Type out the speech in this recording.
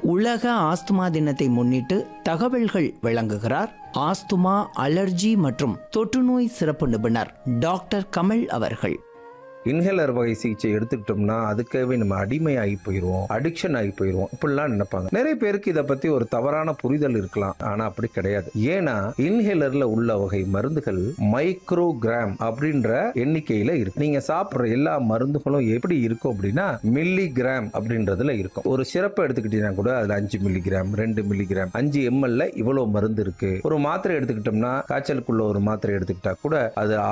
உலக ஆஸ்துமா தினத்தை முன்னிட்டு தகவல்கள் வழங்குகிறார் ஆஸ்துமா அலர்ஜி மற்றும் தொற்றுநோய் சிறப்பு நிபுணர் டாக்டர் கமல் அவர்கள் இன்ஹேலர் வகை சிகிச்சை எடுத்துக்கிட்டோம்னா அதுக்காகவே நம்ம அடிமையாகி போயிடுவோம் அடிக்ஷன் ஆகி போயிடுவோம் இப்படிலாம் நினைப்பாங்க நிறைய பேருக்கு இதை பத்தி ஒரு தவறான புரிதல் இருக்கலாம் ஆனா அப்படி கிடையாது ஏன்னா இன்ஹேலர்ல உள்ள வகை மருந்துகள் மைக்ரோ கிராம் அப்படின்ற எண்ணிக்கையில இருக்கு நீங்க சாப்பிடுற எல்லா மருந்துகளும் எப்படி இருக்கும் அப்படின்னா மில்லி கிராம் அப்படின்றதுல இருக்கும் ஒரு சிறப்பை எடுத்துக்கிட்டீங்கன்னா கூட அதுல அஞ்சு மில்லி கிராம் ரெண்டு மில்லி கிராம் அஞ்சு எம்எல்ல இவ்வளவு மருந்து இருக்கு ஒரு மாத்திரை எடுத்துக்கிட்டோம்னா காய்ச்சலுக்குள்ள ஒரு மாத்திரை எடுத்துக்கிட்டா கூட அது